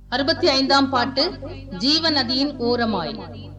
அறுபத்தி ஐந்தாம் பாட்டு ஜீவ நதியின் ஓரமாய்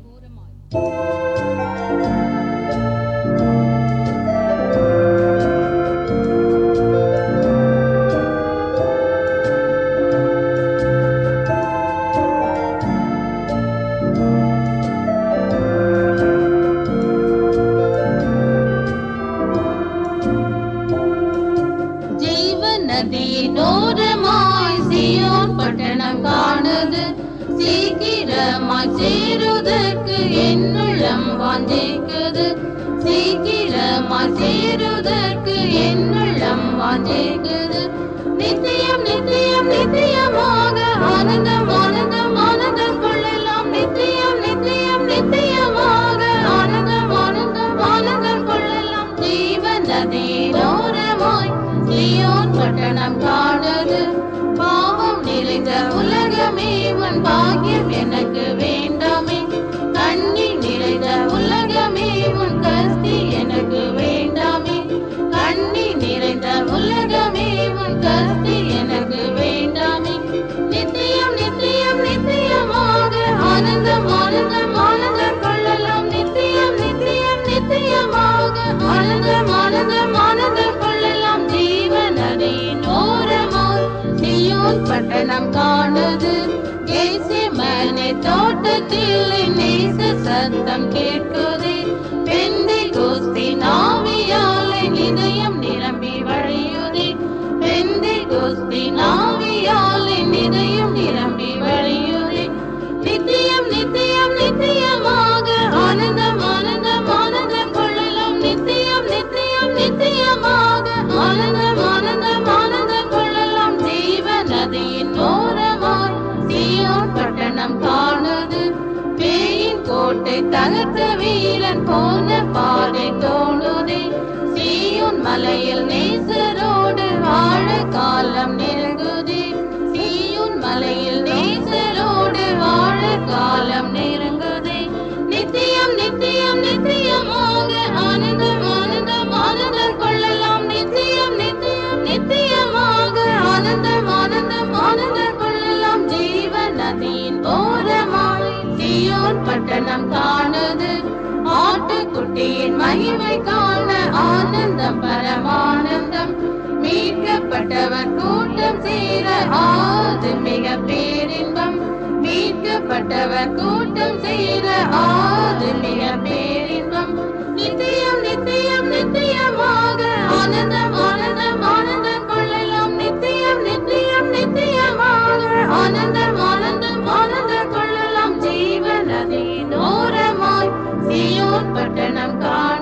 ஜீவ நதியினோரமாய் சியோன் பட்டணம் காணுது சீக்கிரமாய் சேருவதற்கு என்னுள்ளம் வாஞ்சிக்குது சீக்கிரமாய் சேருவதற்கு என்னுள்ளம் வாஞ்சிக்குது நித்தியம் நித்தியம் நித்தியமாக ஆனந்தம் ஆனந்தம் ஆனந்தம் கொள்ளலாம் நித்தியம் நித்தியம் நித்தியமாக ஆனந்தம் ஆனந்தம் ஆனந்தம் கொள்ளலாம் ஜீவன் நதியினோரமாய் சியோன் பட்டணம் காணுது பாவம் நிறைந்த உலகமே உன் பாக்கியம் எனக்கு வேண்டாமே கண்ணி நிறைந்த உலகமே உன் கஸ்தி எனக்கு வேண்டாமே கண்ணி நிறைந்த உலகமே உன் கஸ்தி எனக்கு வேண்டாமே நித்தியம் நித்தியம் நித்தியமாக ஆனந்தம் ஆனந்தம் ஆனந்தம் கொள்ளலாம் நித்தியம் நித்தியம் நித்தியமாக ஆனந்தம் ஆனந்தம் ஆனந்தம் கொள்ளலாம் ஜீவன் நதியின் ஓரமாய் சியோன் பட்டணம் காணுது மனை தோட்டத்தில் நேச சத்தம் கேட்குதே பெந்தை கோஸ்தி நாவியாலே இதயம் நிரம்பி வழியுதே பெந்தை கோஸ்தி நாவியாலே இதயம் நிரம்பி வழியுதே நித்தியம் நித்தியம் நித்தியமாக ஆனந்தம் ஆனந்தம் ஆனந்தம் கொள்ளலாம் நித்தியம் நித்தியம் நித்தியமாக ஆனந்தம் ஆனந்தம் ஆனந்தம் கொள்ளலாம் ஜீவ நதியின் ஓரமாய் சியோன் பட்டணம் காணுது பேயின் கோட்டை தகர்த்த வீரன் போன பாதை தோணுதே சீயோன் மலையில் நேசரோடு வாழ காலம் நெருங்குதே சீயோன் மலையில் நேசரோடு வாழ காலம் நெருங்குதே நித்தியம் நித்தியம் நித்தியமாக ஆனந்தம் ஆனந்தம் ஆனந்தம் கொள்ளலாம் நித்தியம் நித்தியம் நித்தியமாக ஆனந்தம் ஆனந்தம் ஆனந்தம் கொள்ளலாம் ஜீவன் நதியின் ஓரமாய் சியோன் பட்டணம் காணுது ஆட்டுக்குட்டியின் மகிமை காண ஆனந்தம் பரமானந்தம் மீட்கப்பட்டவர் கூட்டம் சேர ஆது மிக பேரின்பம் மீட்கப்பட்டவர் கூட்டம் சேர ஆது மிக பேரின்பம் நித்தியம் நித்தியம் நித்தியமாக ஆனந்தம் ஆனந்தம் ஆனந்தம் கொள்ளலாம் நித்தியம் நித்தியம் நித்தியமாக ஆனந்தம் ஆனந்தம் ஆனந்தம் கொள்ளலாம் ஜீவன் நதியின் ஓரமாய் சியோன் பட்டணம் காண